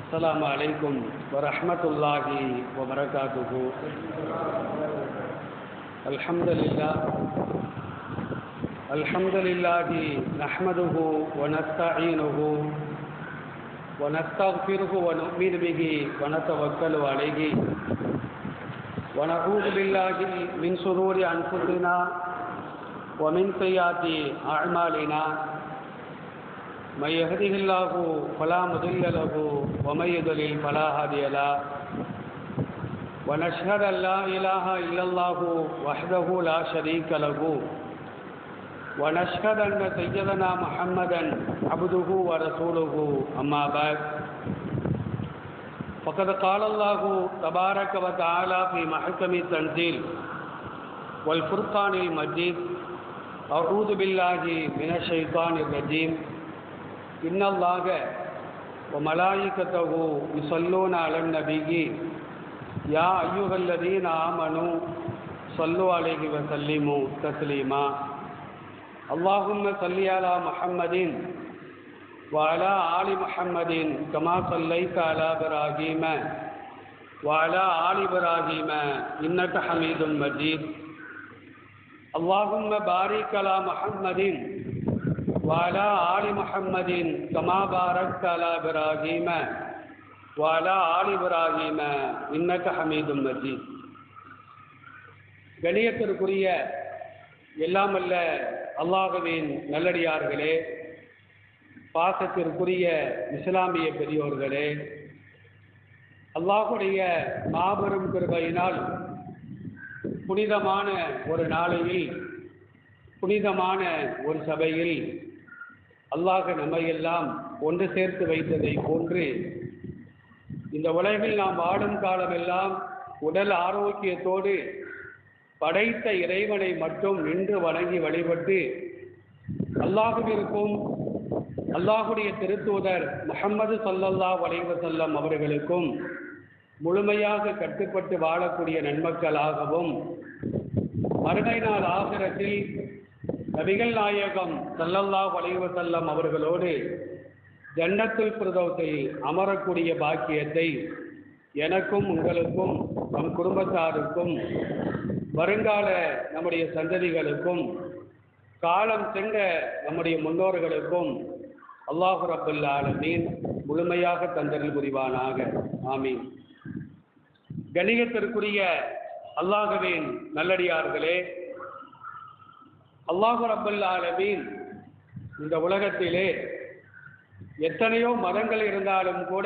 السلام عليكم ورحمة الله وبركاته الحمد لله الحمد لله نحمده ونستعينه ونستغفره ونؤمن به ونتوكل عليه ونعوذ بالله من شرور أنفسنا ومن سيئات أعمالنا من يهده الله فلا مضل له ومن يضلل فلا هادي له ونشهد أن لا إله إلا الله وحده لا شريك له ونشهد أن سيدنا محمدا عبده ورسوله أما بعد فقد قال الله تبارك وتعالى في محكم التنزيل والفرقان المجيد أعوذ بالله من الشيطان الرجيم إن الله وملائكته يصلون على النبي يا أيها الذين آمنوا صلوا عليه وسلموا تسليما اللهم صل على محمد وعلى آل محمد كما صليت على إبراهيم وعلى آل إبراهيم إنك حميد مجيد اللهم بارك على محمد وعلى آل محمد كما باركت على إبراهيم وعلى آل إبراهيم إنك حميد مجيد கணியத்திற்குரிய எல்லாமல்ல அல்லாஹுவின் நல்லடியார்களே பாசத்திற்குரிய இஸ்லாமிய பெரியோர்களே அல்லாஹுடைய மாபெரும் கிருபையினால் புனிதமான ஒரு நாளையில் புனிதமான ஒரு சபையில் அல்லாஹ் நம்மையெல்லாம் ஒன்று சேர்த்து வைத்ததை போன்று இந்த உலகில் நாம் வாழும் காலமெல்லாம் உடல் ஆரோக்கியத்தோடு படைத்த இறைவனை மட்டும் நின்று வணங்கி வழிபட்டு அல்லாஹுவிற்கும் அல்லாஹுடைய திருத்தூதர் முகம்மது சல்லல்லா வலைவசல்லம் அவர்களுக்கும் முழுமையாக கட்டுப்பட்டு வாழக்கூடிய நன்மக்களாகவும் மறுமை நாள் ஆகிரத்தில் நபிகள் நாயகம் சல்லல்லா வலைவசல்லம் அவர்களோடு ஜன்னத்துல் பிரதோத்தை அமரக்கூடிய பாக்கியத்தை எனக்கும் உங்களுக்கும் நம் குடும்பத்தாருக்கும் வருங்கால நம்முடைய சந்ததிகளுக்கும் காலம் சென்ற நம்முடைய முன்னோர்களுக்கும் அல்லாஹு ரபுல் ஆலமீன் முழுமையாக தந்தரில் புரிவானாக ஆமீன் கணிகத்திற்குரிய அல்லாஹுவின் நல்லடியார்களே அல்லாஹு ரபுல் ஆலமீன் இந்த உலகத்திலே எத்தனையோ மதங்கள் இருந்தாலும் கூட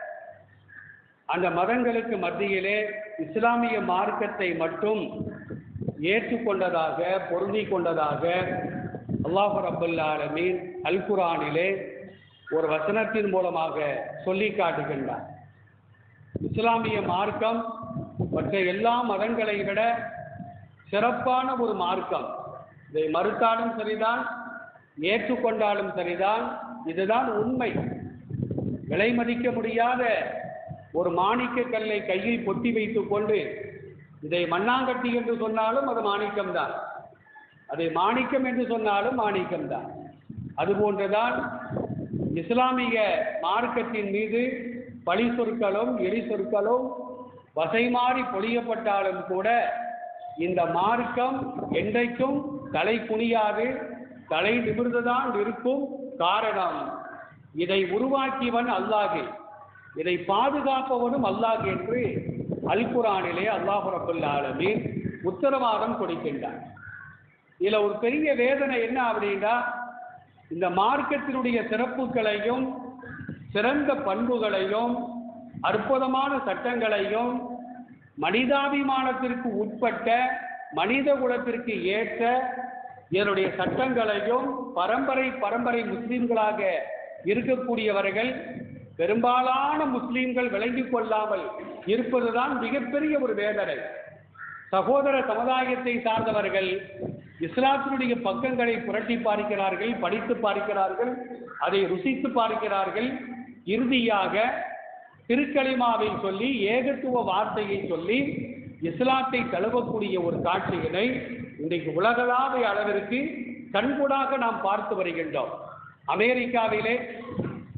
அந்த மதங்களுக்கு மத்தியிலே இஸ்லாமிய மார்க்கத்தை மட்டும் ஏற்றுக்கொண்டதாக பொருந்தி கொண்டதாக அல்லாஹு ரபுல் ஆலமீன் அல் குரானிலே ஒரு வசனத்தின் மூலமாக சொல்லி காட்டுகின்றார் இஸ்லாமிய மார்க்கம் மற்ற எல்லா மதங்களை விட சிறப்பான ஒரு மார்க்கம் இதை மறுத்தாலும் சரிதான் ஏற்றுக்கொண்டாலும் சரிதான் இதுதான் உண்மை விலை மதிக்க முடியாத ஒரு மாணிக்க கல்லை கையில் பொட்டி வைத்துக் கொண்டு இதை மண்ணாங்கட்டி என்று சொன்னாலும் அது மாணிக்கம்தான் அதை மாணிக்கம் என்று சொன்னாலும் மாணிக்கம்தான் அதுபோன்றுதான் இஸ்லாமிய மார்க்கத்தின் மீது பழி சொற்களும் எரி சொற்களும் வசை மாறி பொழியப்பட்டாலும் கூட இந்த மார்க்கம் என்றைக்கும் தலை குனியாது தலை நிமிர்ந்துதான் இருக்கும் காரணம் இதை உருவாக்கியவன் அல்லாஹே இதை பாதுகாப்பவனும் அல்லாஹ் என்று அல் குரானிலே அல்லாஹு ரபுல் ஆலமீன் உத்தரவாதம் கொடுக்கின்றார் இதில் ஒரு பெரிய வேதனை என்ன அப்படின்னா இந்த மார்க்கத்தினுடைய சிறப்புகளையும் சிறந்த பண்புகளையும் அற்புதமான சட்டங்களையும் மனிதாபிமானத்திற்கு உட்பட்ட மனித குலத்திற்கு ஏற்ற இதனுடைய சட்டங்களையும் பரம்பரை பரம்பரை முஸ்லிம்களாக இருக்கக்கூடியவர்கள் பெரும்பாலான முஸ்லீம்கள் விளங்கிக் கொள்ளாமல் இருப்பதுதான் மிகப்பெரிய ஒரு வேதனை சகோதர சமுதாயத்தை சார்ந்தவர்கள் இஸ்லாத்தினுடைய பக்கங்களை புரட்டி பார்க்கிறார்கள் படித்து பார்க்கிறார்கள் அதை ருசித்து பார்க்கிறார்கள் இறுதியாக திருக்களிமாவை சொல்லி ஏகத்துவ வார்த்தையை சொல்லி இஸ்லாத்தை தழுவக்கூடிய ஒரு காட்சியினை இன்றைக்கு உலகளாவிய அளவிற்கு கண்கூடாக நாம் பார்த்து வருகின்றோம் அமெரிக்காவிலே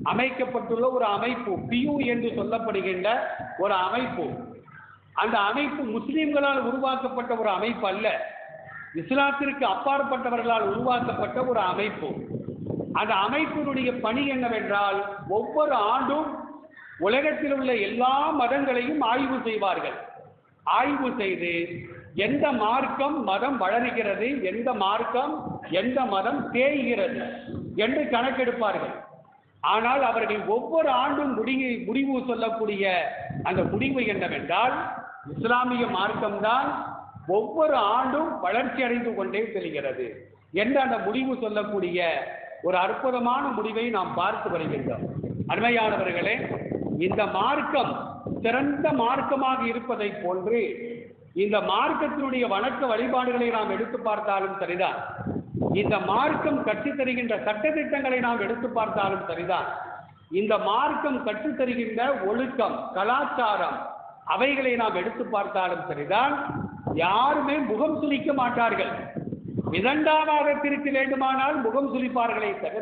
அமைக்கப்பட்டுள்ள ஒரு அமைப்பு பியூ என்று சொல்லப்படுகின்ற ஒரு அமைப்பு அந்த அமைப்பு முஸ்லிம்களால் உருவாக்கப்பட்ட ஒரு அமைப்பு அல்ல இஸ்லாத்திற்கு அப்பாற்பட்டவர்களால் உருவாக்கப்பட்ட ஒரு அமைப்பு அந்த அமைப்பினுடைய பணி என்னவென்றால் ஒவ்வொரு ஆண்டும் உலகத்தில் உள்ள எல்லா மதங்களையும் ஆய்வு செய்வார்கள் ஆய்வு செய்து எந்த மார்க்கம் மதம் வளருகிறது எந்த மார்க்கம் எந்த மதம் தேய்கிறது என்று கணக்கெடுப்பார்கள் ஆனால் அவர்கள் ஒவ்வொரு ஆண்டும் முடிவு முடிவு சொல்லக்கூடிய அந்த முடிவு என்னவென்றால் இஸ்லாமிய மார்க்கம்தான் ஒவ்வொரு ஆண்டும் வளர்ச்சி அடைந்து கொண்டே செல்கிறது என்று அந்த முடிவு சொல்லக்கூடிய ஒரு அற்புதமான முடிவை நாம் பார்த்து வருகின்றோம் அருமையானவர்களே இந்த மார்க்கம் சிறந்த மார்க்கமாக இருப்பதை போன்று இந்த மார்க்கத்தினுடைய வணக்க வழிபாடுகளை நாம் எடுத்து பார்த்தாலும் சரிதான் இந்த மார்க்கம் கற்றுத் தருகின்ற சட்டத்திட்டங்களை நாம் எடுத்து பார்த்தாலும் சரிதான் இந்த மார்க்கம் கற்றுத் தருகின்ற ஒழுக்கம் கலாச்சாரம் அவைகளை நாம் எடுத்து பார்த்தாலும் சரிதான் யாருமே முகம் சுளிக்க மாட்டார்கள் விதண்டாவாதத்திற்கு வேண்டுமானால் முகம் சுளிப்பார்களே தவிர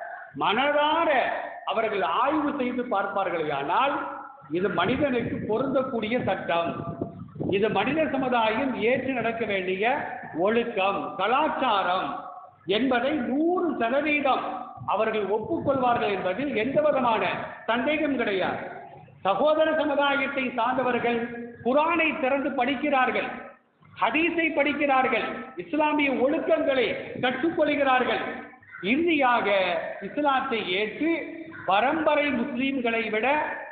மனதார அவர்கள் ஆய்வு செய்து பார்ப்பார்களே ஆனால் இது மனிதனுக்கு பொருந்தக்கூடிய சட்டம் இது மனித சமுதாயம் ஏற்று நடக்க வேண்டிய ஒழுக்கம் கலாச்சாரம் என்பதை நூறு சதவீதம் அவர்கள் ஒப்புக்கொள்வார்கள் என்பதில் எந்த விதமான சந்தேகம் கிடையாது சகோதர சமுதாயத்தை சார்ந்தவர்கள் குரானை திறந்து படிக்கிறார்கள் ஹதீஸை படிக்கிறார்கள் இஸ்லாமிய ஒழுக்கங்களை கற்றுக்கொள்கிறார்கள் இறுதியாக இஸ்லாத்தை ஏற்று பரம்பரை முஸ்லீம்களை விட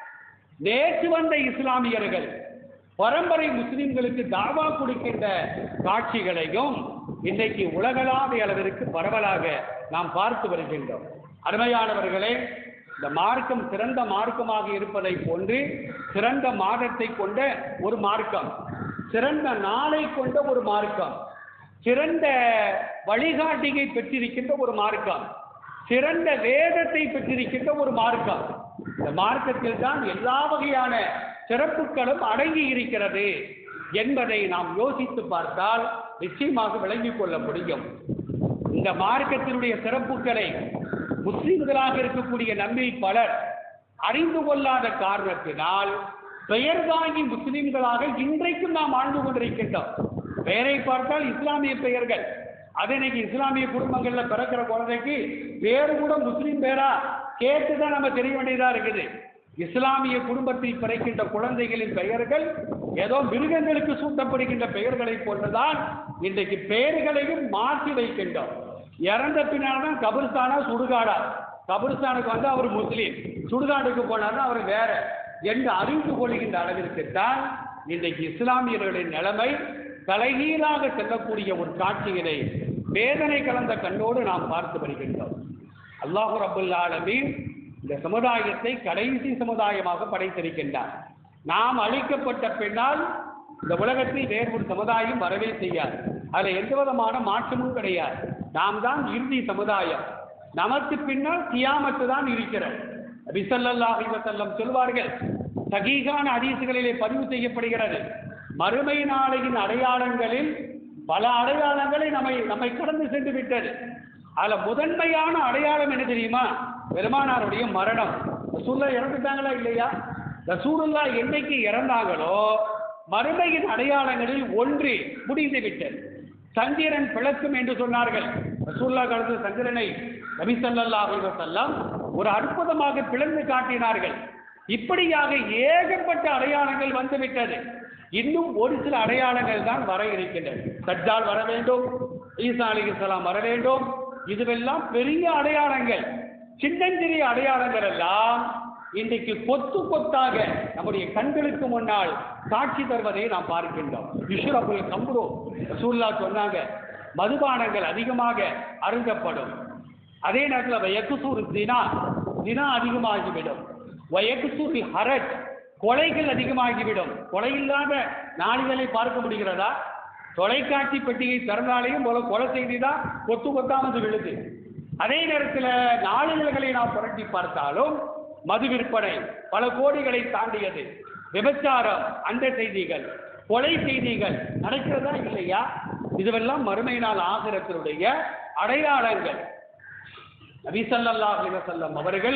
நேற்று வந்த இஸ்லாமியர்கள் பரம்பரை முஸ்லிம்களுக்கு தாவா கொடுக்கின்ற காட்சிகளையும் இன்றைக்கு உலகளாவிய அளவிற்கு பரவலாக நாம் பார்த்து வருகின்றோம் அருமையானவர்களே இந்த மார்க்கம் சிறந்த மார்க்கமாக இருப்பதை போன்று சிறந்த மாதத்தை கொண்ட ஒரு மார்க்கம் சிறந்த நாளை கொண்ட ஒரு மார்க்கம் சிறந்த வழிகாட்டியை பெற்றிருக்கின்ற ஒரு மார்க்கம் சிறந்த வேதத்தை பெற்றிருக்கின்ற ஒரு மார்க்கம் இந்த மார்க்கத்தில் தான் எல்லா வகையான சிறப்புகளும் அடங்கி இருக்கிறது என்பதை நாம் யோசித்து பார்த்தால் நிச்சயமாக விளங்கிக் கொள்ள முடியும் இந்த மார்க்கத்தினுடைய சிறப்புகளை முஸ்லிம்களாக இருக்கக்கூடிய நம்மில் பலர் அறிந்து கொள்ளாத காரணத்தினால் பெயர் தாங்கி முஸ்லிம்களாக இன்றைக்கும் நாம் ஆழ்ந்து கொண்டிருக்கின்றோம் பெயரை பார்த்தால் இஸ்லாமிய பெயர்கள் அது இன்னைக்கு இஸ்லாமிய குடும்பங்கள்ல பிறக்கிற குழந்தைக்கு பேரு கூட முஸ்லீம் பேரா கேட்டு தான் நம்ம தெரிய வேண்டியதா இருக்குது இஸ்லாமிய குடும்பத்தில் பிறக்கின்ற குழந்தைகளின் பெயர்கள் ஏதோ மிருகங்களுக்கு சூட்டப்படுகின்ற பெயர்களை போன்றுதான் இன்றைக்கு பெயர்களையும் மாற்றி வைக்கின்றோம் இறந்த பின்னால் தான் கபிர்ஸ்தானா சுடுகாடா கபிர்ஸ்தானுக்கு வந்து அவர் முஸ்லீம் சுடுகாட்டுக்கு போனார்னா அவர் வேற என்று அறிந்து கொள்கின்ற அளவிற்கு தான் இன்றைக்கு இஸ்லாமியர்களின் நிலைமை தலைகீழாக செல்லக்கூடிய ஒரு காட்சியினை வேதனை கலந்த கண்ணோடு நாம் பார்த்து வருகின்றோம் அல்லாஹு ரபுல் ஆலமீன் இந்த சமுதாயத்தை கடைசி சமுதாயமாக படைத்திருக்கின்றார் நாம் அழிக்கப்பட்ட பின்னால் இந்த உலகத்தில் வேறு ஒரு சமுதாயம் வரவே செய்யாது அதில் எந்த விதமான மாற்றமும் கிடையாது நாம் தான் இறுதி சமுதாயம் நமக்கு பின்னால் கியாமத்து தான் இருக்கிறது நபிசல்லாஹி வசல்லம் சொல்வார்கள் சகீகான ஹதீசுகளிலே பதிவு செய்யப்படுகிறது மறுமை நாளையின் அடையாளங்களில் பல அடையாளங்களை நம்மை நம்மை கடந்து சென்று விட்டது அதுல முதன்மையான அடையாளம் என்ன தெரியுமா பெருமானாருடைய மரணம் ரசூல்லா இறந்துட்டாங்களா இல்லையா ரசூலுல்லா என்னைக்கு இறந்தாங்களோ மறுமையின் அடையாளங்களில் ஒன்று முடிந்து விட்டது சந்திரன் பிளக்கும் என்று சொன்னார்கள் ரசூல்லா காலத்தில் சந்திரனை நபி ஸல்லல்லாஹு அலைஹி வஸல்லம் ஒரு அற்புதமாக பிளந்து காட்டினார்கள் இப்படியாக ஏகப்பட்ட அடையாளங்கள் வந்துவிட்டது இன்னும் ஒரு சில அடையாளங்கள் தான் வர இருக்கின்றன சஜ்ஜால் வர வேண்டும் ஈசா அலிஹிஸ்ஸலாம் வர வேண்டும் இதுவெல்லாம் பெரிய அடையாளங்கள் சின்னஞ்சிறிய அடையாளங்கள் எல்லாம் இன்றைக்கு கொத்து கொத்தாக நம்முடைய கண்களுக்கு முன்னால் காட்சி தருவதை நாம் பார்க்கின்றோம் யுஷ்ரபுல் கம்புரோ ரசூல்லா சொன்னாங்க மதுபானங்கள் அதிகமாக அருந்தப்படும் அதே நேரத்தில் வயக்குசூர் தினா தினா அதிகமாகிவிடும் வயக்குசூர் ஹரட் கொலைகள் அதிகமாகிவிடும் கொலை இல்லாத நாளிதழை பார்க்க முடிகிறதா தொலைக்காட்சி பெட்டியை திறந்தாலேயும் போல கொலை செய்தி தான் கொத்து கொத்தாம வந்து விழுது அதே நேரத்தில் நாளிதழ்களை நாம் புரட்டி பார்த்தாலும் மது விற்பனை பல கோடிகளை தாண்டியது விபச்சாரம் அந்த செய்திகள் கொலை செய்திகள் நடக்கிறதா இல்லையா இதுவெல்லாம் மறுமை நாள் ஆகிரத்தினுடைய அடையாளங்கள் நபி ஸல்லல்லாஹு அலைஹி வஸல்லம் அவர்கள்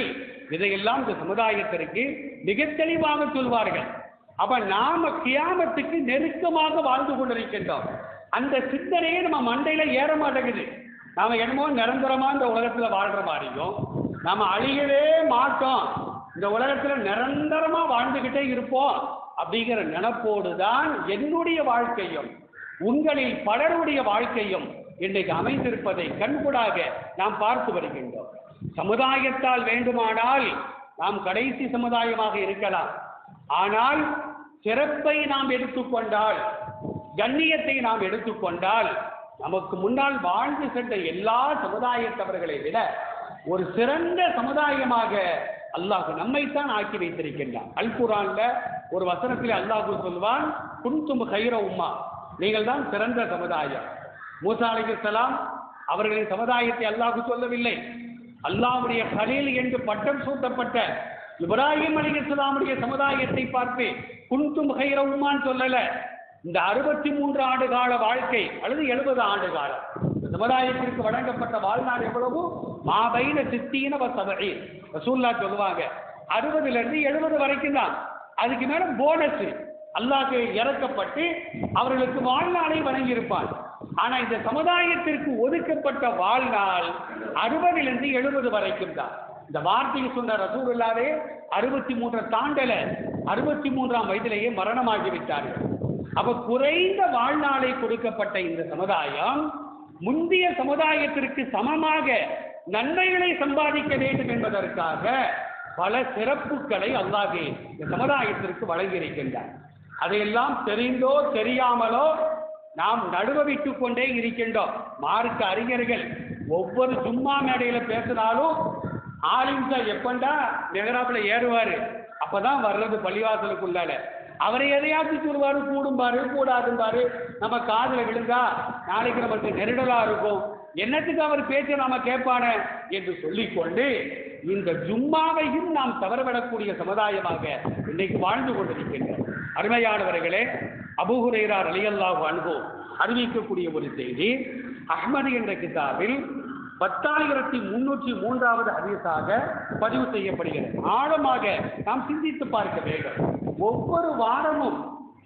இதையெல்லாம் இந்த சமுதாயத்திற்கு மிக தெளிவாக சொல்வார்கள் அப்ப நாம கியாமத்துக்கு நெருக்கமாக வாழ்ந்து கொண்டிருக்கின்றோம் அந்த சிந்தனையே நம்ம மண்டையில ஏற மாட்டேங்குது நாம என்னமோ நிரந்தரமா இந்த உலகத்துல வாழ்ற மாதிரியும் நாம அழியவே மாட்டோம் இந்த உலகத்துல நிரந்தரமா வாழ்ந்துகிட்டே இருப்போம் அப்படிங்கிற நினப்போடு தான் என்னுடைய வாழ்க்கையும் உங்களில் பலருடைய வாழ்க்கையும் இன்றைக்கு அமைந்திருப்பதை கண்கூடாக நாம் பார்த்து வருகின்றோம் சமுதாயத்தால் வேண்டுமானால் நாம் கடைசி சமுதாயமாக இருக்கலாம் ஆனால் சிறப்பை நாம் எடுத்துக்கொண்டால் கண்ணியத்தை நாம் எடுத்துக்கொண்டால் நமக்கு முன்னால் வாழ்ந்து சென்ற எல்லா சமுதாயத்தவர்களை விட ஒரு சிறந்த சமுதாயமாக அல்லாஹ் நம்மைத்தான் ஆக்கி வைத்திருக்கின்றான் அல் குரான்ல ஒரு வசனத்தில் அல்லாஹ் சொல்வான் குன்தும் கைர உம்மா நீங்கள் தான் சிறந்த சமுதாயம் மூசா அலைஹிஸ்ஸலாம் அவர்களின் சமுதாயத்தை அல்லாஹ் சொல்லவில்லை அல்லாஹ்வுடைய கலீல் என்று பட்டம் சூட்டப்பட்ட இப்ராஹிம் அலைஹிஸ்ஸலாமுடைய சமுதாயத்தை பார்த்து குன்தும் கைர உம்மான்னு சொல்லல இந்த அறுபத்தி மூன்று ஆண்டு கால வாழ்க்கை அல்லது எழுபது ஆண்டு காலம் இந்த சமுதாயத்திற்கு வழங்கப்பட்ட வாழ்நாள் எவ்வளவு மாபைன சித்தீன வசபை ரசூல்லா சொல்லுவாங்க அறுபதுல இருந்து எழுபது வரைக்கும் தான் அதுக்கு மேல போனஸ் அல்லாஹ் இறக்கப்பட்டு அவர்களுக்கு வாழ்நாளை வழங்கியிருப்பான் ஆனா இந்த சமுதாயத்திற்கு ஒதுக்கப்பட்ட வாழ்நாள் அறுபதிலிருந்து எழுபது வரைக்கும் தான் இந்த வார்த்தையை சொன்ன ரசூலுல்லாவே அறுபத்தி மூன்றை தாண்டல அறுபத்தி மூன்றாம் வயதிலேயே மரணமாகி விட்டார்கள் அப்ப குறைந்த வாழ்நாளை கொடுக்கப்பட்ட இந்த சமுதாயம் முந்தைய சமுதாயத்திற்கு சமமாக நன்மைகளை சம்பாதிக்க வேண்டும் என்பதற்காக பல சிறப்புகளை அல்லாஹே இந்த சமுதாயத்திற்கு வழங்கியிருக்கின்றார் அதையெல்லாம் தெரிந்தோ தெரியாமலோ நாம் நடுவவிட்டுக் கொண்டே இருக்கின்றோம் மார்க்க அறிஞர்கள் ஒவ்வொரு சும்மா மேடையில பேசினாலும் ஆலிம்சா எப்பண்டா மெகராப்ல ஏறுவாரு அப்பதான் வர்றது பள்ளிவாசலுக்குள்ளால அவரை எதையாச்சும் சொல்லுவாரு கூடும்பாரு கூடாதும்பாரு நம்ம காதுல விழுந்தா நாளைக்கு நமக்கு நெருடலா இருக்கும் என்னத்துக்கு அவர் பேச்ச நாம கேட்பான என்று சொல்லிக்கொண்டு இந்த ஜும்மாவையும் நாம் தவறவிடக்கூடிய சமுதாயமாக இன்றைக்கு வாழ்ந்து கொண்டிருக்கின்றோம் அருமையானவர்களே அபுஹுரைரா ரலியல்லாஹு அன்ஹு அறிவிக்கக்கூடிய ஒரு செய்தி அஹ்மது என்ற கிதாபில் பத்தாயிரத்தி முன்னூற்றி மூன்றாவது ஹதீஸாக பதிவு செய்யப்படுகிறது ஆழமாக நாம் சிந்தித்து பார்க்க வேண்டும் ஒவ்வொரு வாரமும்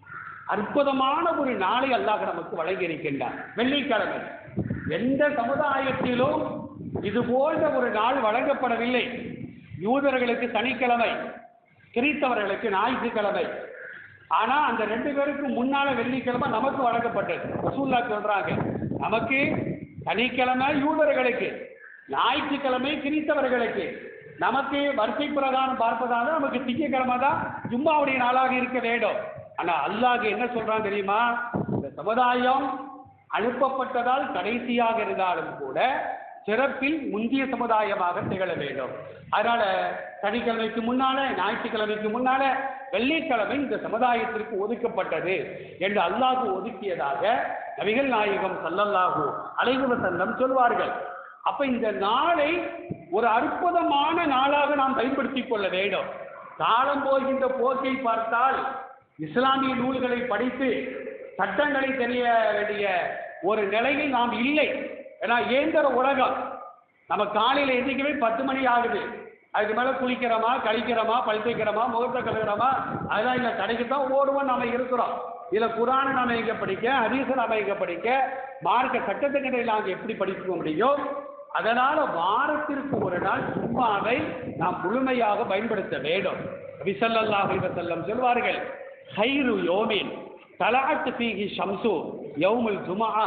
அற்புதமான ஒரு நாளை அல்லாஹ் நமக்கு வழங்கி இருக்கின்றார் வெள்ளிக்கிழமை எந்த சமுதாயத்திலும் இது போன்ற ஒரு நாள் வழங்கப்படவில்லை யூதர்களுக்கு சனிக்கிழமை கிறித்தவர்களுக்கு ஞாயிற்றுக்கிழமை ஆனா அந்த ரெண்டு பேருக்கும் முன்னால வெள்ளிக்கிழமை நமக்கு வழங்கப்பட்டது ரசூல்லா சொல்றாங்க நமக்கு சனிக்கிழமை யூதர்களுக்கு ஞாயிற்றுக்கிழமை கிறித்தவர்களுக்கு நமக்கு வரிசை பிரகாரம் பார்ப்பதாக நமக்கு திங்கக்கிழமை தான் ஜும்மாவுடைய நாளாக இருக்க வேண்டும் ஆனா அல்லாஹ் என்ன சொல்றான் தெரியுமா இந்த சமுதாயம் அனுப்பப்பட்டதால் கடைசியாக இருந்தாலும் கூட சிறப்பில் முந்திய சமுதாயமாக திகழ வேண்டும் அதனால சனிக்கிழமைக்கு முன்னால ஞாயிற்றுக்கிழமைக்கு முன்னால வெள்ளிக்கிழமை இந்த சமுதாயத்திற்கு ஒதுக்கப்பட்டது என்று அல்லாஹு ஒதுக்கியதாக நபிகள் நாயகம் சல்லல்லாஹு அலைகுவ செல்லம் சொல்வார்கள் அப்ப இந்த நாளை ஒரு அற்புதமான நாளாக நாம் பயன்படுத்திக் கொள்ள வேண்டும் காலம் போகின்ற போக்கை பார்த்தால் இஸ்லாமிய நூல்களை படித்து சட்டங்களை தெரிய வேண்டிய ஒரு நிலையில் நாம் இல்லை ஏன்னா இயந்திர உலகம் நம்ம காலையில் எந்திக்கவே பத்து மணி ஆகுது அதுக்கு மேலே குளிக்கிறோமா கழிக்கிறோமா பல் தேய்க்கிறோமா முகத்தை கழுகுறோமா அதெல்லாம் இல்லை கடைக்கு தான் ஓடுவோம் நாம இருக்கிறோம் இதில் குரானை நாம எங்க படிக்க ஹதீஸை நாம எங்க படிக்க மார்க்க சட்டத்தினை நாங்கள் எப்படி படிக்க முடியும் அதனால வாரத்திற்கு ஒரு நாள் சும்மாவை நாம் முழுமையாக பயன்படுத்த வேண்டும் விசல்லல்லாஹு வஸல்லம் சொல்வார்கள் ஹைரு யோமின் தலாத்து பீகி ஷம்சு யௌமுல் ஜுமா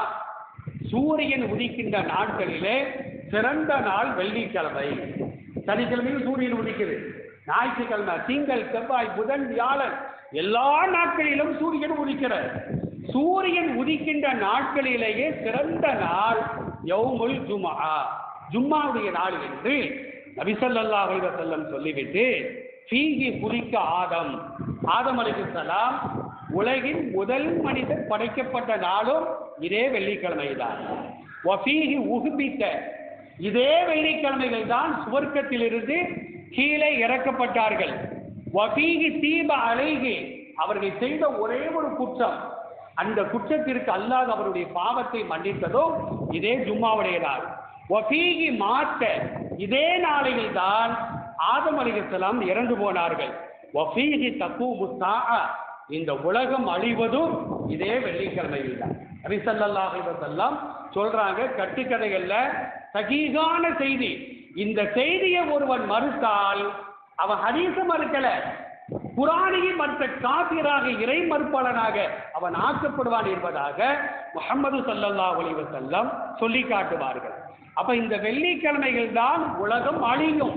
சூரியன் உதிக்கின்ற நாட்களிலே சிறந்த நாள் வெள்ளிக்கிழமை சனிக்கிழமையும் சூரியன் உதிக்குது ஞாயிற்றுக்கிழமை திங்கள் செவ்வாய் புதன் வியாழன் எல்லா நாட்களிலும் சூரியன் உதிக்கிறது சூரியன் உதிக்கின்ற நாட்களிலேயே சிறந்த நாள் யௌமுல் ஜுமா ஜும்மாவுடைய நாள் என்று நபிசல்லாஹ் அலைஹி வஸல்லம் சொல்லிவிட்டு ஃபீகி குலிக்க ஆதம் ஆதம் அலைஹிஸ்ஸலாம் உலகின் முதல் மனிதர் படைக்கப்பட்ட நாளும் இதே வெள்ளிக்கிழமை தான் வஃபீஹி உகுபித்த இதே வெள்ளிக்கிழமைகள் தான் சுவர்க்கத்திலிருந்து கீழே இறக்கப்பட்டார்கள் வஃபீஹி தீப அலைகி அவர்கள் செய்த ஒரே ஒரு குற்றம் அந்த குற்றத்திற்கு அல்லாஹ் அவருடைய பாவத்தை மன்னித்ததும் இதே ஜும்மாவுடைய நாள் வஃபீகி மாத்த இதே நாளையில் தான் ஆதம் அலிகலாம் இறந்து போனார்கள் வஃபீஹி தக்கூபு சாஅ. இந்த உலகம் அழிவதும் இதே வெள்ளிக்கிழமையில் தான் நபிசல்லாஹ் இவசல்லாம் சொல்றாங்க கட்டுக்கதைகள்ல சகீகான செய்தி இந்த செய்தியை ஒருவன் மறுத்தால் அவன் ஹதீஸ மறுக்கல குரானியை மறுத்த காபிராக இறை மறுப்பாளனாக அவன் ஆக்கப்படுவான் என்பதாக முகமது சல்லல்லாஹு அலைஹி வஸல்லம் சொல்லி காட்டுவார்கள் அப்ப இந்த வெள்ளிக்கிழமைகள் தான் உலகம் அழியும்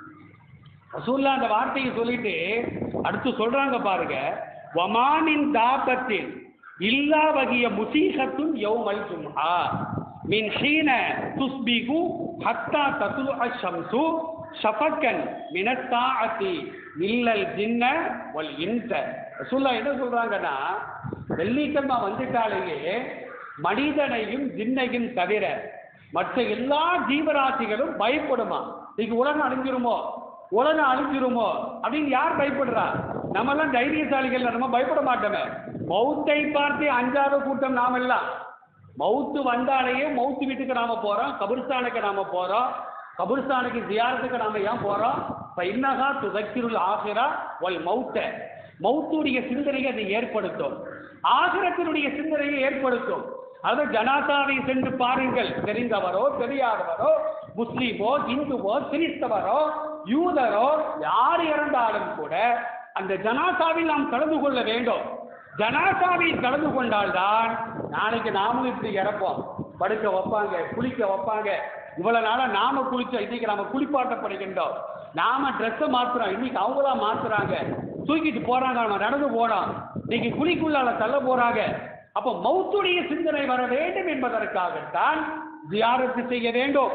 ரசூல்லா அந்த வார்த்தையை சொல்லிட்டு அடுத்து சொல்றாங்க பாருங்க வமானின் தாபத்தில் இல்லா வகிய முசீகத்தும் யௌமல் ஜும்ஆ மின் ஹீன துஸ்பிகு ஹத்தா தத்லு அஷம்சு ஷஃபக்கன் மினத்தாஅத்தி இல்லல் ஜின்ன வல் இன்ச ரசூல்லா என்ன சொல்றாங்கன்னா வெள்ளிக்கிழமை வந்துட்டாலேயே மனிதனையும் ஜின்னையும் தவிர மற்ற எல்லா ஜீவராசிகளும் பயப்படுமா இன்னைக்கு உலகம் அழிஞ்சிருமோ உலகம் அழிஞ்சிருமோ அப்படின்னு யார் பயப்படுறா நம்மெல்லாம் தைரியசாலிகள் நம்ம பயப்பட மாட்டோமே மௌத்தை பார்த்து அஞ்சாத கூட்டம் நாம எல்லாம் மௌத்து வந்தாலேயே மௌத்து வீட்டுக்கு நாம போறோம் கபிர்ஸ்தானுக்கு நாம போறோம் கபிர்ஸ்தானுக்கு ஜியாரத்துக்கு நாம ஏன் போறோம் இப்ப இன்னகா துதக்கிருள் ஆகிரா ஒல் மௌத்த மௌத்துடைய சிந்தனையை அதை ஏற்படுத்தும் ஆகிரத்தினுடைய சிந்தனையை ஏற்படுத்தும் அது ஜனாதாவை சென்று பாருங்கள் தெரிந்தவரோ தெரியாதவரோ முஸ்லீமோ இந்துவோ கிறிஸ்தவரோ யூதரோ யார் இறந்தாலும் கூட அந்த ஜனாசாவில் நாம் கலந்து கொள்ள வேண்டும் ஜனாசாவில் கலந்து கொண்டால்தான் நாளைக்கு நாமளும் இப்படி இறப்போம் படுக்க வைப்பாங்க குளிக்க வைப்பாங்க இவ்வளவு நாளா நாம குளிச்சோம் இன்னைக்கு நாம குளிப்பாட்டப்படுகின்றோம் நாம ட்ரெஸ்ஸை மாத்துறோம் இன்னைக்கு அவங்களா மாத்துறாங்க தூக்கிட்டு போறாங்க நம்ம நடந்து போறோம் இன்னைக்கு குழிக்குள்ளால தள்ள போறாங்க அப்ப மௌத்துடைய சிந்தனை வர வேண்டும் என்பதற்காகத்தான் ஜியாரத்து செய்ய வேண்டும்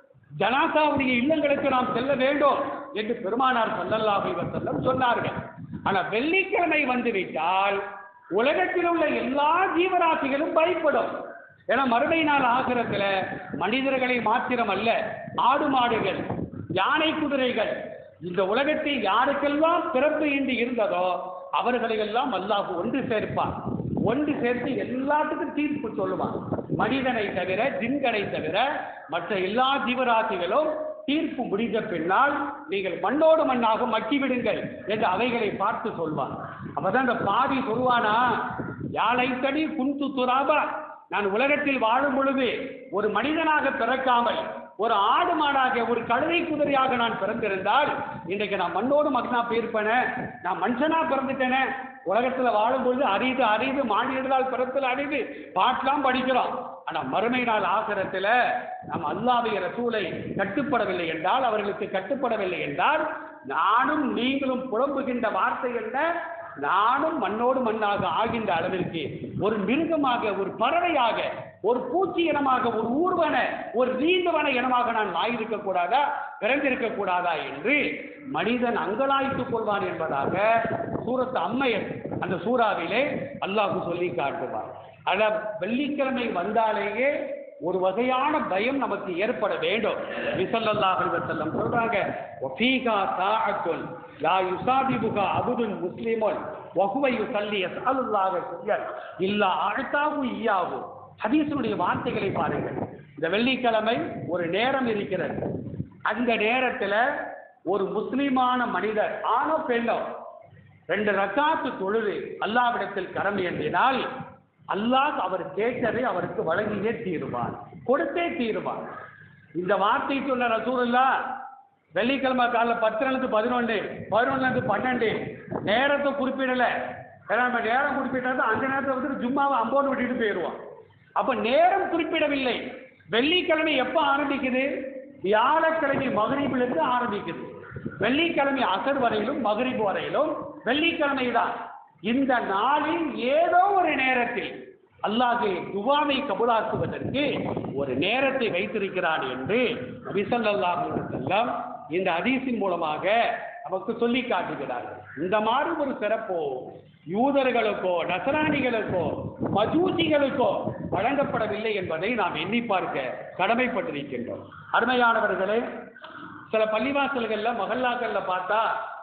ஜனாசாவுடைய இல்லங்களுக்கு நாம் செல்ல வேண்டும் என்று பெருமானார் ஸல்லல்லாஹு அலைஹி வஸல்லம் சொன்னார்கள் ஆனா வெள்ளிக்கிழமை வந்துவிட்டால் உலகத்தில் உள்ள எல்லா ஜீவராசிகளும் பயப்படும் ஏன்னா மறுமை நாள் ஆகிரத்துல மனிதர்களை மாத்திரம் அல்ல ஆடு மாடுகள் யானை குதிரைகள் இந்த உலகத்தில் யாருக்கெல்லாம் பிறப்பு இன்றி இருந்ததோ அவர்களையெல்லாம் அல்லாஹ் ஒன்று சேர்ப்பான் ஒன்று சேர்த்து எல்லாத்துக்கும் தீர்ப்பு சொல்லுவான் மனிதனை தவிர ஜின்களை தவிர மற்ற எல்லா ஜீவராசிகளும் தீர்ப்பு முடிந்த பின்னால் நீங்கள் மண்ணோடு மண்ணாக மக்கி விடுங்கள் என்று அவைகளை பார்த்து சொல்வான் அப்பதான் இந்த பாதி சொல்வானா யாழைத்தடி குந்து துராபா நான் உலகத்தில் வாழும் பொழுது ஒரு மனிதனாக பிறக்காமல் ஒரு ஆடு மாடாக ஒரு கழுதை குதிரையாக நான் பிறந்திருந்தால் இன்றைக்கு நான் மண்ணோடு மகனா போயிருப்பேனே நான் மனுஷனா பிறந்துட்டேனே உலகத்துல வாழும் பொழுது அரிது அரிது மானிடதால் பிறத்தில் அரிது பாட்டெல்லாம் படிக்கிறோம் ஆனா மறுமை நாள் ஆசிரத்துல நாம் அல்லாவுடைய ரசூலை கட்டுப்படவில்லை என்றால் அவர்களுக்கு கட்டுப்படவில்லை என்றால் நானும் நீங்களும் புலம்புகின்ற வார்த்தை என்ன நானும் மண்ணோடு மண்ணாக ஆகின்ற அளவிற்கு ஒரு மிருகமாக ஒரு பறவையாக ஒரு பூச்சி இனமாக ஒரு ஊர்வன ஒரு நீந்தவன இனமாக நான் ஆயிருக்க கூடாதா பிறந்திருக்க கூடாதா என்று மனிதன் அங்கலாய்த்துக் கொள்வான் என்பதாக சூரத்து அம்மையர் அந்த சூறாவிலே அல்லாஹு சொல்லி காட்டுவார் அத வெள்ளிக்கிழமை வந்தாலேயே ஒரு வகையான பயம் நமக்கு ஏற்பட வேண்டும் விசல்லல்லாஹு அலைஹி வஸல்லம் சொல்றாங்க வஃபீகா சாஅத்துன் லா யுசாபிபுகா அபுதுன் முஸ்லிமுன் வஹுவ யுஸல்லி யஸ்அலுல்லாஹ ஷையன் இல்லா அஅதாஹு இய்யாஹு ஹதீஸுடைய வார்த்தைகளை பாருங்கள் இந்த வெள்ளிக்கிழமை ஒரு நேரம் இருக்கிறது அந்த நேரத்துல ஒரு முஸ்லிமான மனிதர் ஆணோ பெண்ணோ ரெண்டு ரக்காத்து தொழுது அல்லாவிடத்தில் கரம் ஏந்தினால் அல்லாஹ் அவர் கேட்டதை அவருக்கு வழங்கியே தீருவான் கொடுத்தே தீருவான் இந்த வார்த்தை சொன்ன ரசூலுல்லா வெள்ளிக்கிழமை காலைல பத்துலேருந்து பதினொன்று பதினொன்றுலேருந்து பன்னெண்டு நேரத்தை குறிப்பிடல ஏன்னா நம்ம நேரம் குறிப்பிட்டது அந்த நேரத்தை வந்து ஜும்மாவை அம்போடு விட்டுட்டு போயிடுவான் அப்ப நேரம் குறிப்பிடவில்லை வெள்ளிக்கிழமை எப்போ ஆரம்பிக்குது வியாழக்கிழமை மகரிபிலிருந்து ஆரம்பிக்குது வெள்ளிக்கிழமை அசர் வரையிலும் மகரிப் வரையிலும் வெள்ளிக்கிழமை தான் இந்த நாளில் ஏதோ ஒரு நேரத்தில் அல்லாஹ் துவாவை கபுலாக்குவதற்கு ஒரு நேரத்தை வைத்திருக்கிறான் என்று நபிசல்லாஹ் செல்லம் இந்த ஹதீஸின் மூலமாக நமக்கு சொல்லி காட்டுகிறார்கள் இந்த மாதிரி ஒரு சிறப்போ யூதர்களுக்கோ நசராணிகளுக்கோ மஜூசிகளுக்கோ வழங்கப்படவில்லை என்பதை நாம் எண்ணி பார்க்க கடமைப்பட்டிருக்கின்றோம் அருமையானவர்களே சில பள்ளிவாசல்கள்ல மகல்லாக்கள்ல பார்த்தா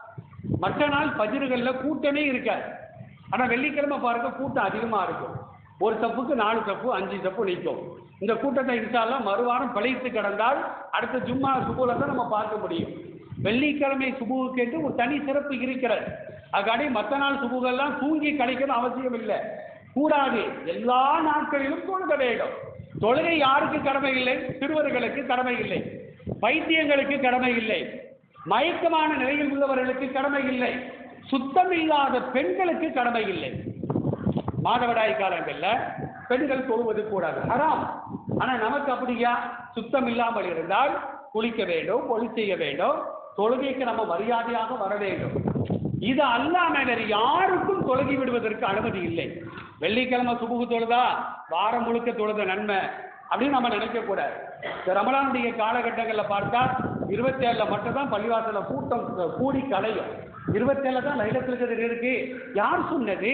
மற்ற நாள் பஜிறுகள்ல கூட்டமே இருக்காது ஆனா வெள்ளிக்கிழமை பாருங்க கூட்டம் அதிகமா இருக்கும் ஒரு தப்புக்கு நாலு தப்பு அஞ்சு தப்பு நிற்கும் இந்த கூட்டத்தை இன்ஷால்லாம் மறுவாரம் பழித்து கிடந்தால் அடுத்த ஜும்மா சுகூல தான் நம்ம பார்க்க முடியும் வெள்ளிக்கிழமை சுபுவுக்கு என்று ஒரு தனி சிறப்பு இருக்கிறது அதுக்காண்டி மற்ற நாள் சுபுகெல்லாம் தூங்கி கழிக்கணும் அவசியம் இல்லை கூடாது எல்லா நாட்களிலும் தொழுக வேண்டும் தொழுகை யாருக்கு கடமை இல்லை சிறுவர்களுக்கு கடமை இல்லை பைத்தியங்களுக்கு கடமை இல்லை மயக்கமான நிலையில் உள்ளவர்களுக்கு கடமை இல்லை சுத்தம் இல்லாத பெண்களுக்கு கடமை இல்லை மாதவிடாய் காலங்கள்ல பெண்கள் தொழுவது கூடாது ஹராம் ஆனா நமக்கு அப்படியா சுத்தம் இல்லாமல் இருந்தால் குளிக்க வேண்டும் பொலி செய்ய வேண்டும் தொழுகைக்கு நம்ம மரியாதையாக வர வேண்டும் இது அல்லாம வேறு யாருக்கும் தொழுகி விடுவதற்கு அனுமதி இல்லை வெள்ளிக்கிழமை சுபுகு தொழுதா வாரம் முழுக்க தொழுத நன்மை அப்படின்னு நம்ம நினைக்க கூடாது இந்த ரமலானுடைய காலகட்டங்களில் பார்த்தா இருபத்தேழுல மட்டும் தான் பள்ளிவாசல கூட்டம் கூடி கலையும் இருபத்தேழுல தான் லைலத்தில் கதிர் இருக்கு யார் சொன்னது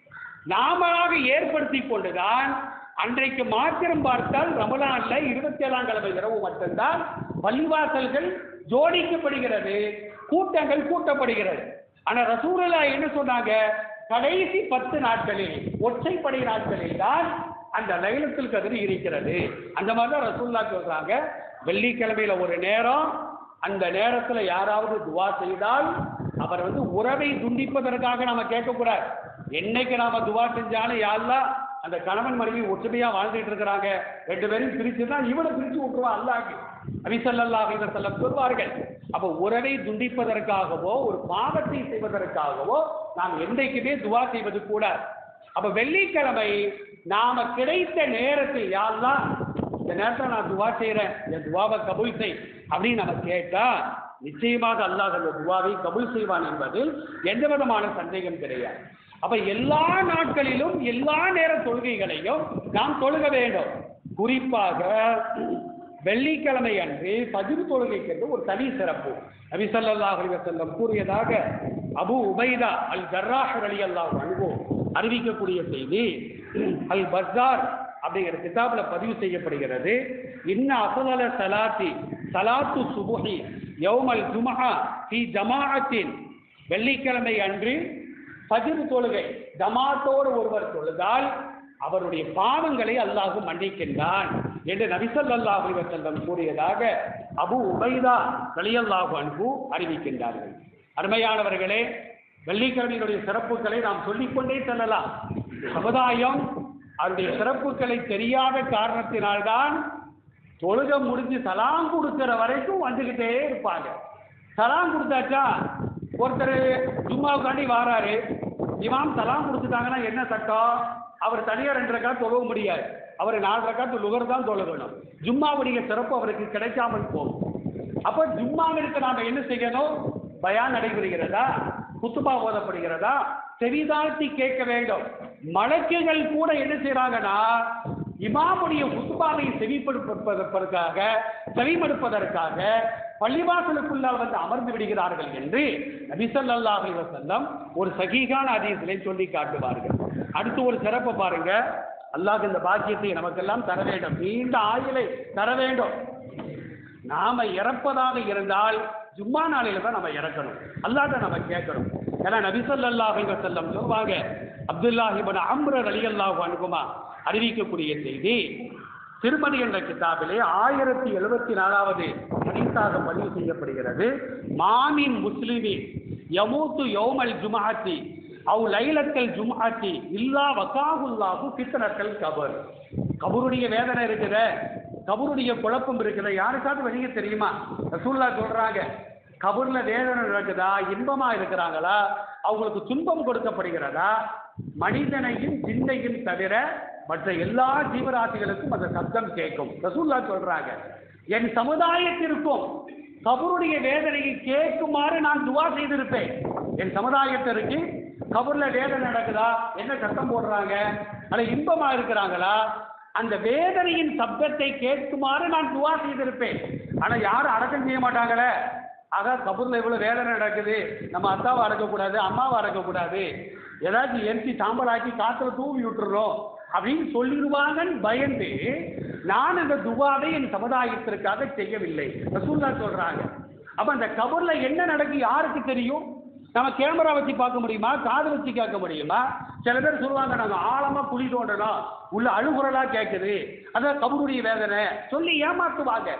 நாமளாக ஏற்படுத்தி கொண்டுதான் அன்றைக்கு மாத்திரம் பார்த்தால் ரமலான்ல இருபத்தி ஏழாம் கிழமை இரவு மட்டும்தான் பள்ளிவாசல்கள் ஜோடிக்கப்படுகிறது கூட்டங்கள் கூட்டப்படுகிறது ஆனா ரசூலுல்லா என்ன சொன்னாங்க கடைசி பத்து நாட்களில் ஒற்றைப்படை நாட்களில் தான் அந்த லைலத்தில் கதிர் இருக்கிறது அந்த மாதிரி தான் ரசூல்லா சொல்றாங்க வெள்ளிக்கிழமையில ஒரு நேரம் அந்த நேரத்துல யாராவது துவா செய்தால் அவர் வந்து உறவை துண்டிப்பதற்காக நாம கேட்கக்கூடாது என்னைக்கு நாம துவா செஞ்சாலும் யாரெல்லாம் அந்த கணவன் மனைவி ஒற்றுமையா வாழ்ந்துட்டு இருக்கிறாங்க ரெண்டு பேரும் பிரிச்சுதான் இவனை பிரிச்சு விட்டுருவா அல்லாஹ் அபிசல்லாஹ் செல்லம் சொல்வார்கள் அப்ப உறவை துண்டிப்பதற்காகவோ ஒரு பாவத்தை செய்வதற்காகவோ நாம் என்றைக்குமே துவா செய்வது கூடாது அப்ப வெள்ளிக்கிழமை நாம கிடைத்த நேரத்தில் யாரெல்லாம் இந்த நேரத்தில் நான் துவா செய்கிறேன் என் துவாவை கபூல் செய் அப்படின்னு நம்ம கேட்டா நிச்சயமாக அல்லாஹ் அந்த துவாவை கபூல் செய்வான் என்பதில் எந்த விதமான சந்தேகம் கிடையாது அப்ப எல்லா நாட்களிலும் எல்லா நேர தொழுகைகளையும் நாம் தொழுக வேண்டும் குறிப்பாக வெள்ளிக்கிழமை அன்று பதிவு தொழுகைக்கு என்று ஒரு தனி சிறப்பு நபி ஸல்லல்லாஹு அலைஹி வஸல்லம் கூறியதாக அபு உபைதா அல் ஜர்ராஹ் ரலியல்லாஹு அன்ஹு அறிவிக்கக்கூடிய செய்தி அல் பஸார் அப்படிங்கிற கிதாப்ல பதிவு செய்யப்படுகிறது இன்ன அஃதல சலாத்தி சலாத்து சுபுஹி யௌமல் ஜும்ஆ ஃபி ஜமாஅத்தின் வெள்ளிக்கிழமை அன்று ஃபஜ்ர் தொழுகை ஜமாத்தோடு ஒருவர் தொழுதால் அவருடைய பாவங்களை அல்லாஹ் மன்னிக்கின்றான் என்று நபிசல்லாஹு அலைஹி வஸல்லம் கூறியதாக அபு உபைதா ரலியல்லாஹு அன்ஹு அறிவிக்கின்றார்கள் அருமையானவர்களே வெள்ளிக்கிழமையினுடைய சிறப்புகளை நாம் சொல்லிக்கொண்டே செல்லலாம் சமுதாயம் அவருடைய சிறப்புகளை தெரியாத காரணத்தினால்தான் தொழுகை முடிஞ்சு சலாம் கொடுக்கிற வரைக்கும் வந்துக்கிட்டே இருப்பாங்க சலாம் கொடுத்தாச்சா ஒருத்தர் ஜும்மாவுக்காண்டி வாராரு இமாம் சலாம் கொடுத்துட்டாங்கன்னா என்ன சட்டம் அவர் தனியாக ரெண்டு ரக்காத் தொழவ முடியாது அவர் நாலு ரக்காத்து லுகர் தான் தொழுகணும் ஜும்மாவுடைய சிறப்பு அவருக்கு கிடைக்காமல் போகும் அப்போ ஜும்மாவிற்கு நாம் என்ன செய்யணும் பயான் நடைபெறுகிறதா குத்துபா ஓதப்படுகிறதா செவிதாழ்த்தி கேட்க வேண்டும் மலக்குகள் கூட என்ன செய்றாங்கன்னா இமாமுடைய குத்துபாவை செவிப்படுப்பதற்காக செவிமடுப்பதற்காக பள்ளிவாசலுக்குள்ளால் வந்து அமர்ந்து விடுகிறார்கள் என்று நபிசல்லாஹ் அலைஹி வஸல்லம் ஒரு சகீகான அதீசிலே சொல்லி காட்டுவார்கள் அடுத்து ஒரு சிறப்பை பாருங்க அல்லாஹ் இந்த பாக்கியத்தை நமக்கெல்லாம் தர வேண்டும் நீண்ட ஆயுளை தர வேண்டும் நாம இறப்பதாக இருந்தால் ஜும்மா நாளையில தான் நம்ம இறக்கணும் அல்லாட்ட நம்ம கேட்கணும் ஏன்னா நபிசல்லாஹ் அலைஹி வஸல்லம் சொல்வாங்க அப்துல்லாஹ் இப்னு அம்ர் ரலியல்லாஹு அன்ஹுமா அறிவிக்கக்கூடிய செய்தி திருமதி என்ற கிதாபிலே ஆயிரத்தி எழுபத்தி நாலாவது ஹதீஸாக பதிவு செய்யப்படுகிறது மாமின் முஸ்லிமின் யமூத்து யௌமல் ஜுமாத்தி அவ் லைலத்தல் ஜும்ஆத்தி இல்லா வகாஹுல்லாஹு ஃபித்னத்தல் கபர் கபருடைய வேதனை இருக்குதே கபருடைய குழப்பம் இருக்குது யாருக்காவது வெளியே தெரியுமா ரசூல்லா சொல்றாங்க கபூர்ல வேதனை நடக்குதா இன்பமா இருக்கிறாங்களா அவங்களுக்கு துன்பம் கொடுக்கப்படுகிறதா மனிதனையும் ஜின்னையும் தவிர மற்ற எல்லா ஜீவராசிகளுக்கும் அந்த சப்தம் கேட்கும் ரசூல்லா சொல்றாங்க என் சமுதாயத்திற்கும் கபருடைய வேதனையை கேட்குமாறு நான் துவா செய்திருப்பேன் என் சமுதாயத்திற்கு கபூர்ல வேதனை நடக்குதா என்ன சத்தம் போடுறாங்க அல்ல இன்பமா இருக்கிறாங்களா அந்த வேதனையின் சப்தத்தை கேட்குமாறு நான் துவா செய்திருப்பேன் ஆனா யாரும் அடக்கம் செய்ய மாட்டாங்களே ஆக கபூர்ல இவ்வளவு வேதனை நடக்குது நம்ம அத்தாவை அடக்கக்கூடாது அம்மாவை அடக்கக்கூடாது ஏதாச்சும் எரிச்சி சாம்பலாக்கி காத்துல தூவி விட்டுறோம் அப்படின்னு சொல்லிடுவாங்கன்னு பயந்து நான் அந்த துவாவை என் சமுதாயத்திற்காக செய்யவில்லை ரசூல்லா சொல்றாங்க அப்ப அந்த கபூர்ல என்ன நடக்கு யாருக்கு தெரியும் நம்ம கேமரா வச்சு பார்க்க முடியுமா காது வச்சு கேட்க முடியுமா சில பேர் சொல்லுவாங்க நாங்கள் ஆழமா குழி தோண்டணும் உள்ள அழுகுறலா கேட்குது அதான் கபருடைய வேதனை சொல்லி ஏமாத்துவாங்க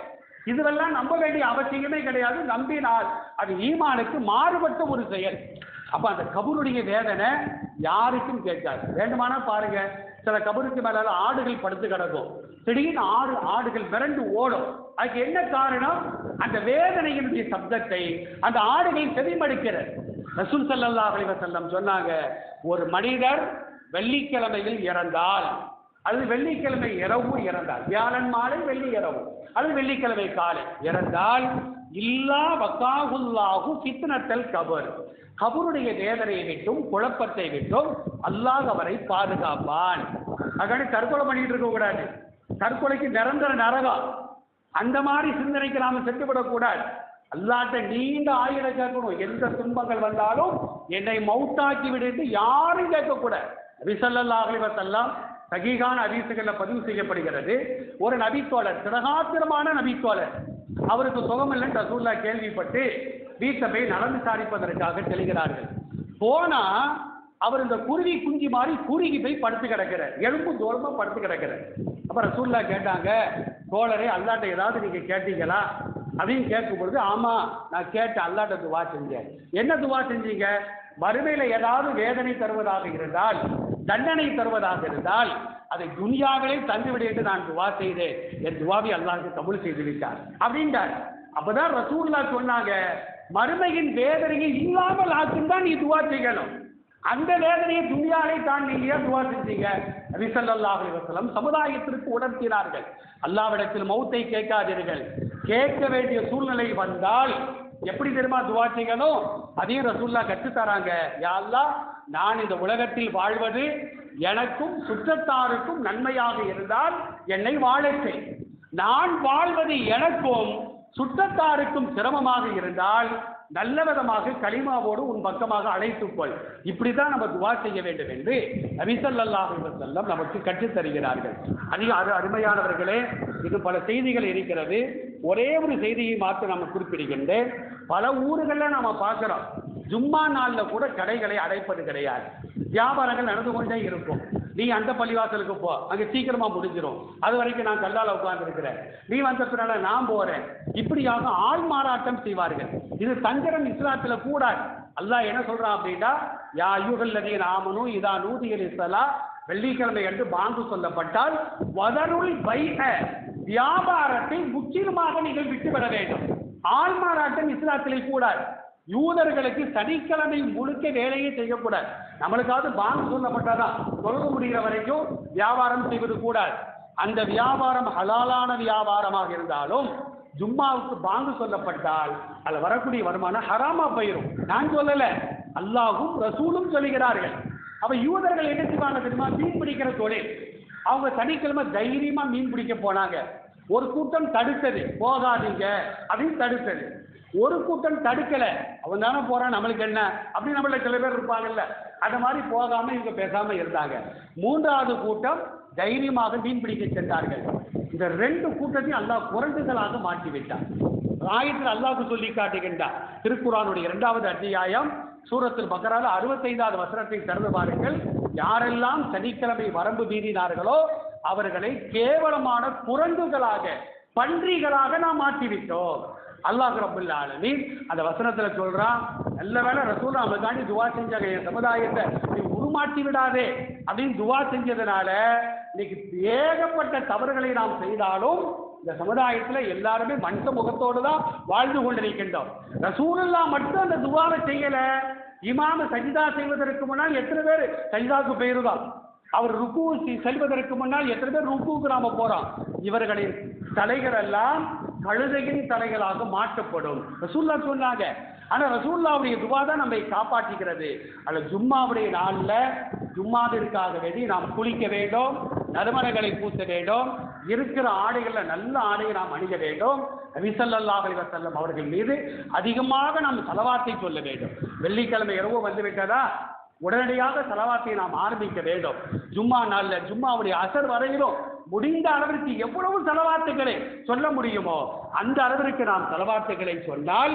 இதுவெல்லாம் நம்ப வேண்டிய அவசியமே கிடையாது நம்பினால் அது ஈமானுக்கு மாறுபட்ட ஒரு செயல் அப்ப அந்த கபருடைய வேதனை யாருக்கும் கேட்காது வேண்டுமானா பாருங்க சில கபருக்கு மேல ஆடுகள் படுத்து கிடக்கும் திடீர்னு ஆடு ஆடுகள் மிரண்டு ஓடும் அதுக்கு என்ன காரணம் அந்த வேதனையினுடைய சப்தத்தை அந்த ஆடுகள் செவிமடுக்கிறது ரசூல் ஸல்லல்லாஹு அலைஹி வஸல்லம் சொன்னாங்க ஒரு மனிதர் வெள்ளிக்கிழமையில் இறந்தால் அல்லது வெள்ளிக்கிழமை இரவு இறந்தால் வியாழன் மாலை வெள்ளி இரவு அல்லது வெள்ளிக்கிழமை காலை இறந்தால் இல்லா வக்காகுல்லாஹு ஃபித்னத்தல் கபர் கபருடைய வேதனையை விட்டும் குழப்பத்தை விட்டும் அல்லாஹ் அவரை பாதுகாப்பான் அகனி தற்கொலை பண்ணிட்டு இருக்க கூடாது தற்கொலைக்கு நிரந்தர நரகம் அந்த மாதிரி சிந்தனைக்கு நாம செட்டுவிடக்கூடாது அல்லாட்ட நீண்ட ஆயுள கேட்கணும் எந்த துன்பங்கள் வந்தாலும் என்னை மௌத்தாக்கி விடுத்து யாரும் கேட்கக்கூடாது விசல்லாஹிவத்தெல்லாம் சகிகான அதிசுகள்ல பதிவு செய்யப்படுகிறது ஒரு நபித்தோழர் திரகாத்திரமான நபித்தோழர் அவருக்கு சுகமில்லைன்னு ரசூல்லா கேள்விப்பட்டு வீட்டை போய் நலன் விசாரிப்பதற்காக செல்கிறார்கள் போனா அவர் இந்த குருவி குஞ்சு மாதிரி குறுகி போய் படுத்து கிடக்கிறார் எலும்பு தோலமா படுத்து கிடக்கிறார் அப்ப ரசூல்லா கேட்டாங்க தோழரே அல்லாட்ட ஏதாவது நீங்க கேட்டீங்களா அப்படின்னு கேட்கும் பொழுது ஆமா நான் கேட்டேன் அல்லாட்ட துவா செஞ்சேன் என்ன துவா செஞ்சீங்க மறுமையில ஏதாவது வேதனை தருவதாக இருந்தால் தண்டனை தருவதாக இருந்தால் அதை துனியாவிலே தந்துவிடு என்று நான் துவா செய்தேன் என் துவாவை அல்லாஹ்க்கு கபூல் செய்து விட்டார் அப்படின்றார் அப்பதான் ரசூல்லா சொன்னாங்க மறுமையின் வேதனையை இல்லாமல் ஆக்கும் தான் நீ துவா செய்யணும் அந்த வேதனையை துணியாலே தான் நீங்க ஏன் துவா செஞ்சீங்க நபிசல்லாஹ் அலிவசலம் சமுதாயத்திற்கு உணர்த்தினார்கள் அல்லாவிடத்தில் மௌத்தை கேட்காதீர்கள் கேட்க வேண்டிய சூழ்நிலை வந்தால் எப்படி தெரியுமா துவா செய்யணும் அதையும் ரசூல்லா கற்றுத்தராங்க யா அல்லாஹ் நான் இந்த உலகத்தில் வாழ்வது எனக்கும் சுற்றத்தாருக்கும் நன்மையாக இருந்தால் என்னை வாழச் செய் நான் வாழ்வது எனக்கும் சுற்றத்தாருக்கும் சிரமமாக இருந்தால் நல்ல விதமாக களிமாவோடு உன் பக்கமாக அழைத்துக்கொள் இப்படித்தான் நம்ம துவா செய்ய வேண்டும் என்று நபிசல்லாஹ் செல்லம் நமக்கு கற்றுத் தருகிறார்கள் அதிக அது அருமையானவர்களே இது பல செய்திகள் இருக்கிறது ஒரே ஒரு செய்தியை மாற்ற நம்ம குறிப்பிடுகின்றேன் பல ஊர்களில் நாம பார்க்கிறோம் ஜும்மா நாளில் கூட கடைகளை அடைப்பது கிடையாது வியாபாரங்கள் நடந்து கொண்டே இருக்கும் நீ அந்த பள்ளிவாசலுக்கு போ அங்க சீக்கிரமா முடிஞ்சிடும் அது வரைக்கும் நான் கல்லால உட்கார்ந்து இருக்கிறேன் நீ வந்த பின்னால நான் போறேன் இப்படியாக ஆள் மாறாட்டம் செய்வார்கள் இது தந்திரம் இஸ்லாத்துல கூடாது அல்லாஹ் என்ன சொல்றான் அப்படின்னா யா ஐயுகல்லதீன் ஆமனும் இதா நூதியல் இஸ்லா வெள்ளிக்கிழமை என்று பாங்கு சொல்லப்பட்டால் வதருள் வைக வியாபாரத்தை முற்றிலுமாக நீங்கள் விட்டுவிட வேண்டும் ஆள் மாறாட்டம் இஸ்லாத்திலே கூடாது யூதர்களுக்கு சனிக்கிழமை முழுக்க வேலையே செய்யக்கூடாது நம்மளுக்காவது பாங்கு சொல்லப்பட்டதான் சொல்ல முடிகிற வரைக்கும் வியாபாரம் செய்வது கூடாது அந்த வியாபாரம் ஹலாலான வியாபாரமாக இருந்தாலும் ஜும்மாவுக்கு பாங்கு சொல்லப்பட்டால் அதில் வரக்கூடிய வருமானம் ஹராமா போயிடும் நான் சொல்லல அல்லாஹும் ரசூலும் சொல்லுகிறார்கள் அப்ப யூதர்கள் என்ன செய்வாங்க தெரியுமா மீன் பிடிக்கிற தொழில் அவங்க சனிக்கிழமை தைரியமா மீன் பிடிக்க போனாங்க ஒரு கூட்டம் தடுத்தது போகாதீங்க அப்படின்னு தடுத்தது ஒரு கூட்டம் தடுக்கல அவன் தானே போறான் நம்மளுக்கு என்ன அப்படி நம்மள சில பேர் இருப்பாங்கல்ல அந்த மாதிரி போகாம இவங்க பேசாம இருந்தாங்க மூன்றாவது கூட்டம் தைரியமாக மீன் பிடிக்க சென்றார்கள் இந்த ரெண்டு கூட்டத்தையும் அல்லாஹ் குரங்குகளாக மாற்றி விட்டான் ஆயத்தில் அல்லாஹ்க்கு சொல்லி காட்டுகின்றார் திருக்குறானுடைய இரண்டாவது அத்தியாயம் சூரத்தில் பக்கரால அறுபத்தைந்தாவது வசனத்தை திறந்து பாருங்கள் யாரெல்லாம் சனிக்கிழமை வரம்பு மீறினார்களோ அவர்களை கேவலமான குரங்குகளாக பன்றிகளாக நாம் மாற்றிவிட்டோம் அல்லாஹ் ரபுல் ஆலமீன் அந்த வசனத்துல சொல்றான் நல்ல வேளை ரசூல் அவனுக்காண்டி துவா செஞ்சாங்க என் சமுதாயத்தை நீ உருமாற்றி விடாதே அப்படின்னு துவா செஞ்சதுனால இன்னைக்கு ஏகப்பட்ட தவறுகளை நாம் செய்தாலும் இந்த சமுதாயத்துல எல்லாருமே மனுஷ முகத்தோடு தான் வாழ்ந்து கொண்டிருக்கின்றோம் ரசூலுல்லா மட்டும் அந்த துவாவை செய்யல இமாம சஜிதா செய்வதற்கு முன்னால் எத்தனை பேர் சஜிதாவுக்கு போயிருதான் அவர் ருக்கு செ- செல்வதற்கு முன்னால் எத்தனை பேர் ருக்குவுக்கு நாம போறோம் இவர்களின் தலைகள் எல்லாம் கழுதையின் தலைகளாக மாற்றப்படும் ரசூல்லா சொன்னாங்க ஆனா ரசூல்லாவுடைய துவா தான் நம்மை காப்பாற்றுகிறது அல்ல ஜும்மாவுடைய நாள்ல ஜும்மாவிற்காக வேண்டி நாம் குளிக்க வேண்டும் நறுமணங்களை பூச வேண்டும் இருக்கிற ஆடைகள்ல நல்ல ஆடையை நாம் அணிய வேண்டும் நபிசல்லாஹ் அலைஹி வஸல்லம் அவர்கள் மீது அதிகமாக நாம் செலவாத்தை சொல்ல வேண்டும் வெள்ளிக்கிழமை இரவு வந்து விட்டதா உடனடியாக செலவாத்தை நாம் ஆரம்பிக்க வேண்டும் ஜும்மா நாள்ல ஜும்மாவுடைய அசர் வரையிலும் முடிந்த அளவிற்கு எவ்வளவு செலவாத்துகளை சொல்ல முடியுமோ அந்த அளவிற்கு நாம் செலவாத்துகளை சொன்னால்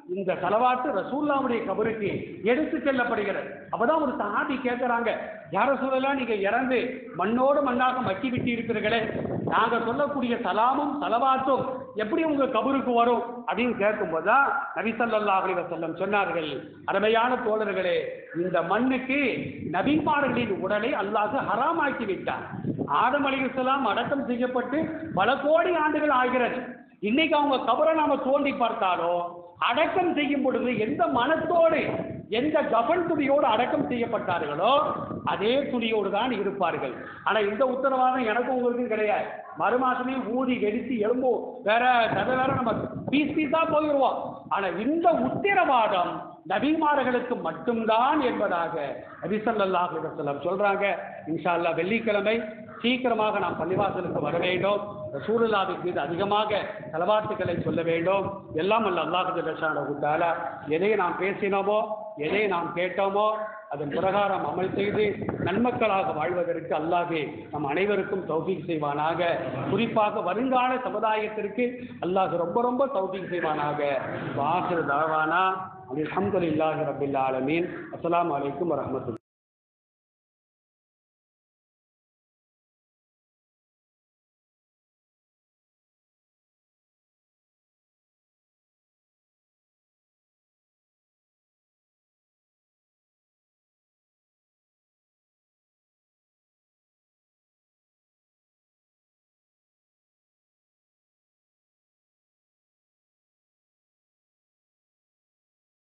இந்த செலவாத்து ரசூல்லாவுடைய கபருக்கு எடுத்து செல்லப்படுகிறது அப்பதான் ஒரு சஹாபி கேட்கறாங்க யார சொல்லலாம் நீங்க இறந்து மண்ணோடு மண்ணாக மக்கி விட்டு இருக்கிறீர்களே நாங்க சொல்லக்கூடிய சலாமும் சலவாத்தும் எப்படி உங்க கபருக்கு வரும் அப்படின்னு கேட்கும்போது தான் நபி ஸல்லல்லாஹு அலைஹி வஸல்லம் சொன்னார்கள் அருமையான தோழர்களே இந்த மண்ணுக்கு நபிமார்களின் உடலை அல்லாஹ் ஹராமாக்கி விட்டார் ஆதம் அலைஹிஸ்ஸலாம் அடக்கம் செய்யப்பட்டு பல கோடி ஆண்டுகள் ஆகிறது இன்னைக்கு அவங்க கபரை நாம தோண்டி பார்த்தாலும் அடக்கம் செய்யும் பொழுது எந்த மனத்தோடு எந்த கபன் துணியோடு அடக்கம் செய்யப்பட்டார்களோ அதே துணியோடு தான் இருப்பார்கள் ஆனா இந்த உத்தரவாதம் எனக்கும் உங்களுக்கும் கிடையாது மறுமாசமே ஊதி வெடித்து எலும்போ வேற கதை வேற நம்ம பீஸ் பீஸா போயிடுவோம் ஆனா இந்த உத்தரவாதம் நபிமார்களுக்கு மட்டும்தான் என்பதாக நபிசல்லாஹ் வஸல்லம் சொல்றாங்க இன்ஷா அல்லாஹ் வெள்ளிக்கிழமை சீக்கிரமாக நாம் பள்ளிவாசலுக்கு வர வேண்டும் ரசூலுல்லாவின் மீது அதிகமாக தலவாத்துக்களை சொல்ல வேண்டும் எல்லாம் அல்ல அல்லாஹு ஜல்லஷான எதை நாம் பேசினோமோ எதை நாம் கேட்டோமோ அதன் பிரகாரம் அமல் செய்து நன்மக்களாக வாழ்வதற்கு அல்லாஹே நம் அனைவருக்கும் தௌஃபீக் செய்வானாக குறிப்பாக வருங்கால சமுதாயத்திற்கு அல்லாஹ் ரொம்ப ரொம்ப தௌஃபீக் செய்வானாக வாசிர் தாவானா அல்ஹம்துலில்லாஹி ரபில் ஆலமீன் அஸ்ஸலாமு அலைக்கும் வரஹ்மத்துல்லாஹி